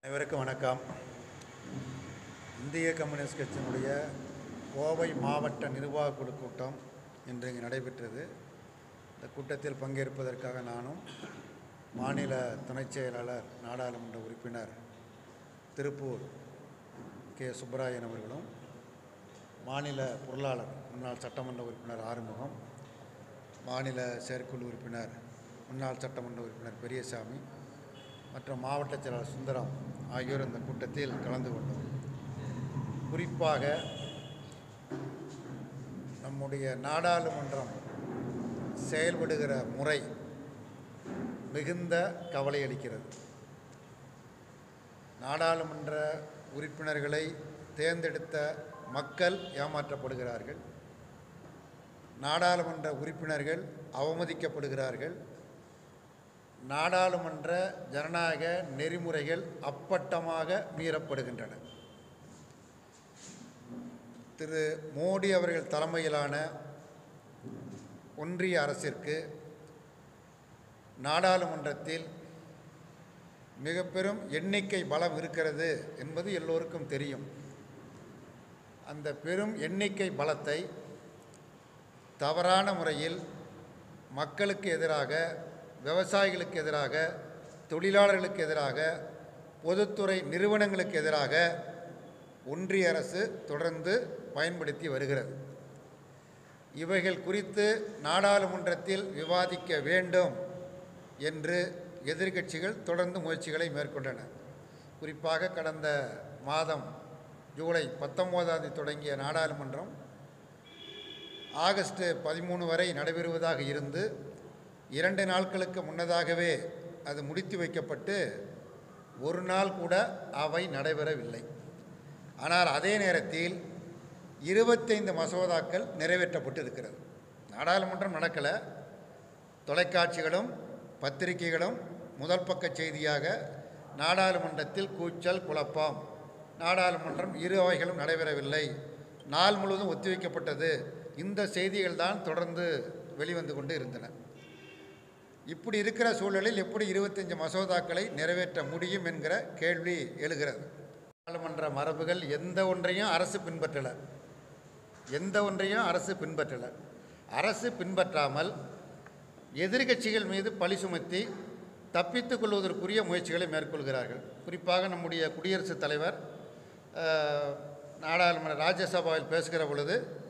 அனைவருக்கும் வணக்கம் இந்திய கம்யூனிஸ்ட் கட்சியினுடைய கோவை மாவட்ட நிர்வாக குழு கூட்டம் இன்று இங்கு நடைபெற்றது இந்த கூட்டத்தில் பங்கேற்பதற்காக நானும் மாநில துணைச் செயலாளர் நாடாளுமன்ற உறுப்பினர் திருப்பூர் கே சுப்பராயன் அவர்களும் மாநில பொருளாளர் முன்னாள் சட்டமன்ற உறுப்பினர் ஆறுமுகம் மாநில செயற்குழு உறுப்பினர் முன்னாள் சட்டமன்ற உறுப்பினர் பெரியசாமி மற்றும் மாவட்ட செயலாளர் சுந்தரம் ஆகியோர் இந்த கூட்டத்தில் கலந்து கொண்டோம் குறிப்பாக நம்முடைய நாடாளுமன்றம் செயல்படுகிற முறை மிகுந்த கவலை அளிக்கிறது நாடாளுமன்ற உறுப்பினர்களை தேர்ந்தெடுத்த மக்கள் ஏமாற்றப்படுகிறார்கள் நாடாளுமன்ற உறுப்பினர்கள் அவமதிக்கப்படுகிறார்கள் நாடாளுமன்ற ஜனநாயக நெறிமுறைகள் அப்பட்டமாக மீறப்படுகின்றன திரு மோடி அவர்கள் தலைமையிலான ஒன்றிய அரசிற்கு நாடாளுமன்றத்தில் மிக பெரும் எண்ணிக்கை பலம் இருக்கிறது என்பது எல்லோருக்கும் தெரியும் அந்த பெரும் எண்ணிக்கை பலத்தை தவறான முறையில் மக்களுக்கு எதிராக விவசாயிகளுக்கு எதிராக தொழிலாளர்களுக்கு எதிராக பொதுத்துறை நிறுவனங்களுக்கு எதிராக ஒன்றிய அரசு தொடர்ந்து பயன்படுத்தி வருகிறது இவைகள் குறித்து நாடாளுமன்றத்தில் விவாதிக்க வேண்டும் என்று எதிர்க்கட்சிகள் தொடர்ந்து முயற்சிகளை மேற்கொண்டன குறிப்பாக கடந்த மாதம் ஜூலை பத்தொம்போதாம் தேதி தொடங்கிய நாடாளுமன்றம் ஆகஸ்ட் பதிமூணு வரை நடைபெறுவதாக இருந்து இரண்டு நாட்களுக்கு முன்னதாகவே அது முடித்து வைக்கப்பட்டு ஒரு நாள் கூட அவை நடைபெறவில்லை ஆனால் அதே நேரத்தில் இருபத்தைந்து மசோதாக்கள் நிறைவேற்றப்பட்டு இருக்கிறது நாடாளுமன்றம் நடக்கலை தொலைக்காட்சிகளும் பத்திரிகைகளும் முதல் பக்க செய்தியாக நாடாளுமன்றத்தில் கூச்சல் குழப்பம் நாடாளுமன்றம் இரு அவைகளும் நடைபெறவில்லை நாள் முழுவதும் ஒத்திவைக்கப்பட்டது இந்த செய்திகள் தான் தொடர்ந்து வெளிவந்து கொண்டு இருந்தன இப்படி இருக்கிற சூழலில் எப்படி இருபத்தஞ்சு மசோதாக்களை நிறைவேற்ற முடியும் என்கிற கேள்வி எழுகிறது நாடாளுமன்ற மரபுகள் எந்த ஒன்றையும் அரசு பின்பற்றலை எந்த ஒன்றையும் அரசு பின்பற்றலை அரசு பின்பற்றாமல் எதிர்க்கட்சிகள் மீது பழி சுமத்தி தப்பித்துக் கொள்வதற்குரிய முயற்சிகளை மேற்கொள்கிறார்கள் குறிப்பாக நம்முடைய குடியரசுத் தலைவர் அஹ், நாடாளுமன்ற ராஜ்யசபாவில் பேசுகிற பொழுது